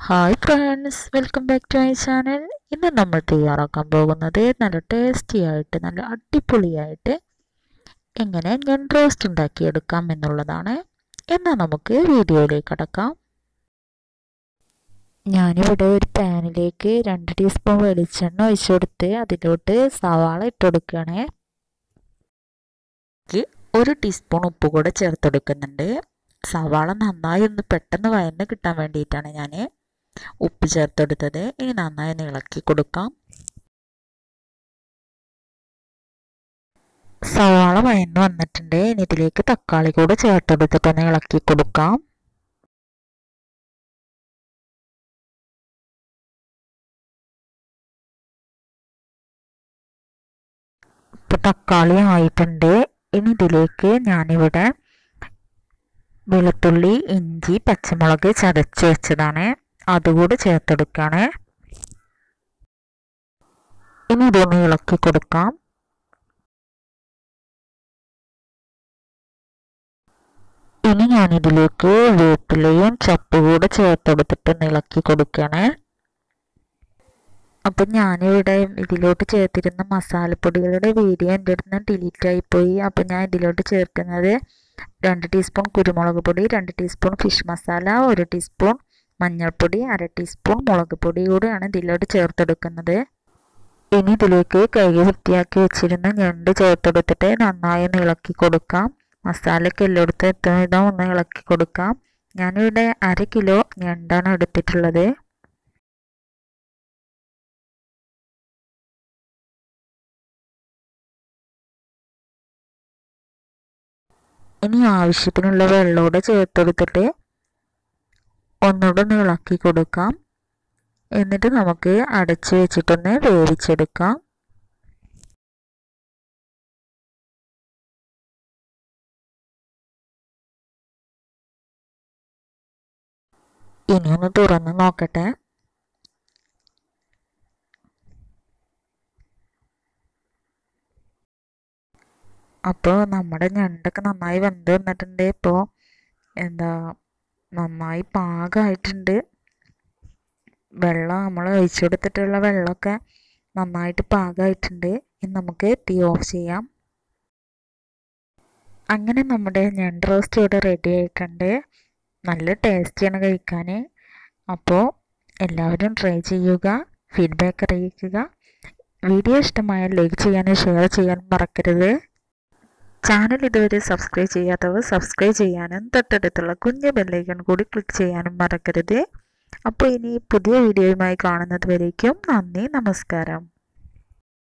hi friends welcome back to my channel ഇന്ന് നമ്മൾ തയ്യാറാക്കാൻ പോകുന്നത് നല്ല ടേസ്റ്റി ആയിട്ട് നല്ല അടിപൊളിയായിട്ട് എങ്ങനെ ഞാൻ റോസ്റ്റ് ഉണ്ടാക്കിയെടുക്കാം എന്നുള്ളതാണ് എന്നാൽ നമുക്ക് വീഡിയോയിലേക്ക് കടക്കാം ഞാനിവിടെ ഒരു പാനിലേക്ക് രണ്ട് ടീസ്പൂൺ വെളിച്ചെണ്ണ ഒഴിച്ചു കൊടുത്ത് അതിലോട്ട് സവാള ഇട്ട് കൊടുക്കുകയാണേ ഒരു ടീസ്പൂൺ ഉപ്പ് കൂടെ ചേർത്തെടുക്കുന്നുണ്ട് സവാള നന്നായി ഒന്ന് പെട്ടെന്ന് വയന്ന് കിട്ടാൻ വേണ്ടിയിട്ടാണ് ഞാൻ ഉപ്പ് ചേർത്തെടുത്തത് ഇനി നന്നായി ഒന്ന് ഇളക്കി കൊടുക്കാം സവാള വയന്ന് വന്നിട്ടുണ്ട് ഇനി ഇതിലേക്ക് തക്കാളി കൂടെ ചേർത്തെടുത്തിട്ടൊന്ന് ഇളക്കി കൊടുക്കാം ഇപ്പം തക്കാളി ആയിട്ടുണ്ട് ഇനി ഇതിലേക്ക് ഞാനിവിടെ വെളുത്തുള്ളി ഇഞ്ചി പച്ചമുളക് ചതച്ച് വെച്ചതാണ് അതുകൂടി ചേർത്തെടുക്കുകയാണ് ഇനി ഇതൊന്ന് ഇളക്കി കൊടുക്കാം ഇനി ഞാനിതിലേക്ക് വേപ്പിലയും ചപ്പുകൂടെ ചേർത്തെടുത്തിട്ട് ഇളക്കി കൊടുക്കുകയാണ് അപ്പം ഞാനിവിടെ ഇതിലോട്ട് ചേർത്തിരുന്ന മസാലപ്പൊടികളുടെ വീഡിയോ എൻ്റെ അടുത്ത് നിന്ന് ഡിലീറ്റ് ആയിപ്പോയി അപ്പം ഞാൻ ഇതിലോട്ട് ചേർക്കുന്നത് രണ്ട് ടീസ്പൂൺ കുരുമുളക് പൊടി രണ്ട് ടീസ്പൂൺ ഫിഷ് മസാല ഒരു ടീസ്പൂൺ മഞ്ഞൾപ്പൊടി അര ടീസ്പൂൺ മുളക് പൊടി കൂടെയാണ് ഇതിലോട്ട് ചേർത്തെടുക്കുന്നത് ഇനി ഇതിലേക്ക് കഴുകി വൃത്തിയാക്കി വെച്ചിരുന്ന ഞണ്ട് ചേർത്തെടുത്തിട്ട് നന്നായി ഒന്ന് ഇളക്കി കൊടുക്കാം മസാലയ്ക്ക് എല്ലായിടത്തും എത്തുന്ന വിധം ഒന്ന് ഇളക്കി കൊടുക്കാം ഞാനിവിടെ അര കിലോ ഞണ്ടാണ് എടുത്തിട്ടുള്ളത് ഇനി ആവശ്യത്തിനുള്ള വെള്ളമൂടെ ചേർത്തെടുത്തിട്ട് ഒന്നുകൂടെ ഒന്ന് ഇളക്കി കൊടുക്കാം എന്നിട്ട് നമുക്ക് അടച്ചു വെച്ചിട്ടൊന്ന് വേവിച്ചെടുക്കാം ഇനി ഒന്ന് തുറന്ന് നോക്കട്ടെ അപ്പോൾ നമ്മുടെ ഞണ്ടൊക്കെ നന്നായി വെന്ത് വന്നിട്ടുണ്ട് ഇപ്പോൾ എന്താ നന്നായി പാകമായിട്ടുണ്ട് വെള്ളം നമ്മൾ ഒഴിച്ചു കൊടുത്തിട്ടുള്ള വെള്ളമൊക്കെ നന്നായിട്ട് പാകമായിട്ടുണ്ട് ഇനി നമുക്ക് തീ ഓഫ് ചെയ്യാം അങ്ങനെ നമ്മുടെ ഞണ്ട് റോസ്റ്റ് ഇവിടെ റെഡി ആയിട്ടുണ്ട് നല്ല ടേസ്റ്റിയാണ് കഴിക്കാൻ അപ്പോൾ എല്ലാവരും ട്രൈ ചെയ്യുക ഫീഡ്ബാക്ക് അറിയിക്കുക വീഡിയോ ഇഷ്ടമായാൽ ലൈക്ക് ചെയ്യാനും ഷെയർ ചെയ്യാനും മറക്കരുത് ചാനൽ ഇതുവരെ സബ്സ്ക്രൈബ് ചെയ്യാത്തവർ സബ്സ്ക്രൈബ് ചെയ്യാനും തൊട്ടടുത്തുള്ള കുഞ്ഞു ബെല്ലൈക്കൺ കൂടി ക്ലിക്ക് ചെയ്യാനും മറക്കരുത് അപ്പോൾ ഇനി പുതിയ വീഡിയോയുമായി കാണുന്നത് വരേക്കും നന്ദി നമസ്കാരം